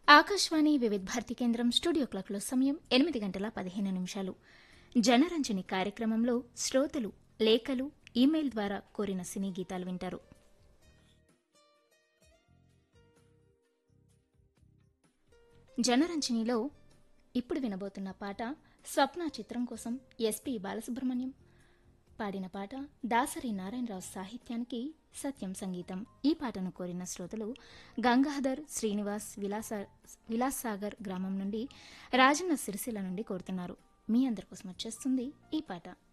ఆకాశవాణి వివిధ భారతి కేంద్రం స్టూడియో క్లాక్లో సమయం ఎనిమిది గంటల పదిహేను నిమిషాలు జనరంజని కార్యక్రమంలో శ్రోతలు లేఖలు ఈమెయిల్ ద్వారా కోరిన సినీ గీతాలు వింటారు జనరంజనిలో ఇప్పుడు వినబోతున్న పాట స్వప్న చిత్రం కోసం ఎస్పి బాలసుబ్రహ్మణ్యం పాడిన పాట దాసరి నారాయణరావు సాహిత్యానికి సత్యం సంగీతం ఈ పాటను కోరిన శ్రోతలు గంగాధర్ శ్రీనివాస్ విలాస విలాస్ సాగర్ గ్రామం నుండి రాజన్న సిరిసిల్ల నుండి కోరుతున్నారు మీ అందరి కోసం వచ్చేస్తుంది ఈ పాట